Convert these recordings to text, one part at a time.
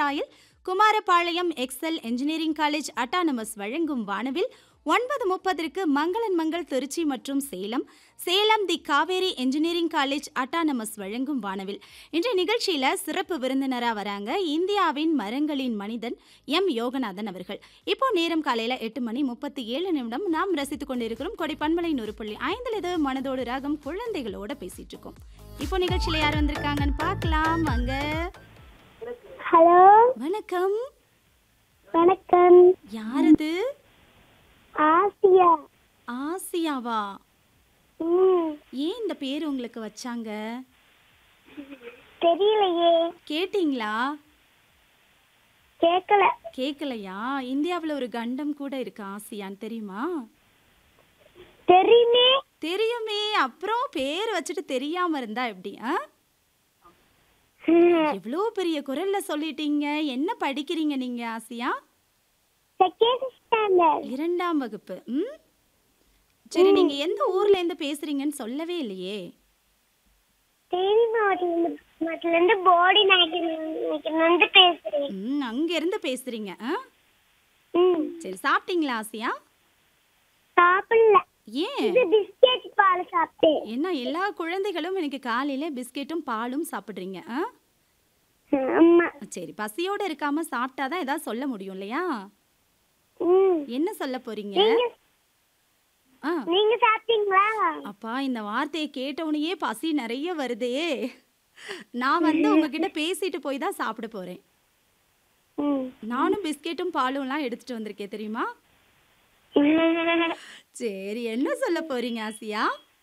Soil Kumarapalayam excel engineering college autonomous வழங்கும் வானவில் ஒன்பது முப்பதற்கு மங்களன் மங்கள் திருச்சி மற்றும் Salem Salem the Kaveri engineering college autonomous வழங்கும் வானவில் இன்றைய நிகழ்ச்சியில சிறப்பு விருந்தினரா வராங்க இந்தியாவின் மரங்களின் மனிதன் எம் யோகநாதன் அவர்கள் இப்போ நேரம் காலையில எட்டு மணி முப்பத்தி ஏழு நிமிடம் நாம் ரசித்துக் கொண்டிருக்கிறோம் கொடை பண்பலை நூறு புள்ளி ஐந்துல இது மனதோடு ராகம் குழந்தைகளோட பேசிட்டு இருக்கோம் இப்போ நிகழ்ச்சியில யார் வந்திருக்காங்கன்னு பார்க்கலாம் அங்க ஹலோ வணக்கம் வணக்கம் யாரது ஆசியா ஆசியாவா ம் ஏன் இந்த பேர் உங்களுக்கு வச்சாங்க தெரியலையே கேட்டிங்களா கேட்கல கேட்கலையா இந்தியாவில் ஒரு கண்டம் கூட இருக்கு ஆசியான்னு தெரியுமா தெரியுமே தெரியுமே அப்புறம் பேர் வச்சுட்டு தெரியாம இருந்தா எப்படி ஆ எவ்வளோ பெரிய குரல்ல சொல்லிட்டீங்க என்ன படிக்கிறீங்க நீங்க ஆசியா செகண்ட் ஸ்டாண்டர்ட் இரண்டாம் வகுப்பு ம் சரி நீங்க எந்த ஊர்ல இருந்து பேசுறீங்கன்னு சொல்லவே இல்லையே தேனி மாவட்டத்துல மாவட்டத்துல இருந்து போடி நாயக்கன் வந்து பேசுறேன் ம் அங்க இருந்து பேசுறீங்க ஆ ம் சரி சாப்பிட்டீங்களா ஆசியா சாப்பிடல ஏன் இது பிஸ்கெட் பால் சாப்பிட்டேன் என்ன எல்லா குழந்தைகளும் எனக்கு காலையில பிஸ்கெட்டும் பாலும் சாப்பிட்றீங்க ஆ ஆமா சரி பசியோட இருக்காம சாப்பிட்டாதான் ஏதாவது சொல்ல முடியும் இல்லையா ம் என்ன சொல்ல போறீங்க நீங்க ஆ நீங்க சாப்பிட்டீங்களா அப்பா இந்த வார்த்தையை கேட்டவுடனேயே பசி நிறைய வருதே நான் வந்து உங்ககிட்ட பேசிட்டு போய் தான் சாப்பிட போறேன் ம் நானும் பிஸ்கெட்டும் பாலும்லாம் எடுத்துட்டு வந்திருக்கேன் தெரியுமா சரி என்ன சொல்ல போறீங்க ஆசியா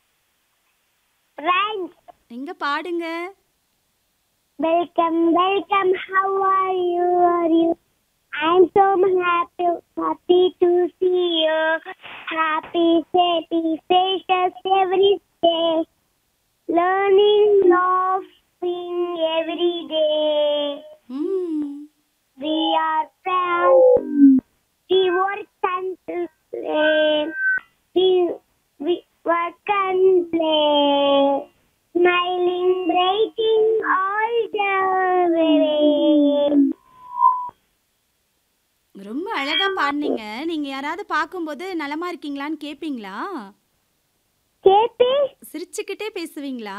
ரைம்ஸ் எங்க பாடுங்க Welcome, welcome. How are you? Are you? I'm so happy, happy to see you. Happy, happy faces every day. Learning, laughing every day. ம் We are friends. We work and play. We, we work and play. Smiling, breaking all the way. ரொம்ப அழகா பாடுனீங்க நீங்க யாராவது பார்க்கும்போது நலமா இருக்கீங்களான்னு கேப்பீங்களா happy சிரிச்சுக்கிட்டே பேசுவீங்களா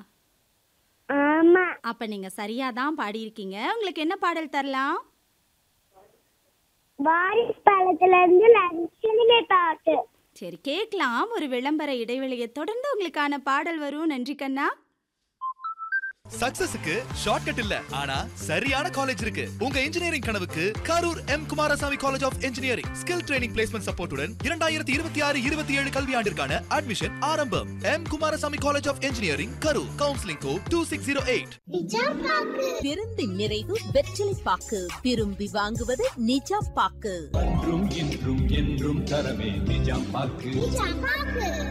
ஆமா அப்ப நீங்க சரியா தான் பாடியிருக்கீங்க உங்களுக்கு என்ன பாடல் தரலாம் வாரிஸ் பழத்துல இருந்து லட்சுமி பாட்டு சரி கேட்கலாம் ஒரு விளம்பர இடைவெளியை தொடர்ந்து உங்களுக்கான பாடல் வரும் நன்றி கண்ணா சக்சஸுக்கு ஷார்ட்கட் இல்ல ஆனா சரியான காலேஜ் இருக்கு உங்க இன்ஜினியரிங் கனவுக்கு Karur M Kumarasamy college of engineering skill training placement சப்போர்ட்டுடன் இரண்டாயிரத்தி இருபத்தி ஆறு இருபத்தி ஏழு கல்வியாண்டிற்கான அட்மிஷன் ஆரம்பம் M Kumarasamy college of engineering Karur counselling code two six zero eight பெருந்து நிறைவு வெற்றிலை பாக்கு விரும்பி வாங்குவது நிஜாம் பாக்கு என்றும் இன்றும் என்றும் தரவே நிஜாம் பாக்கு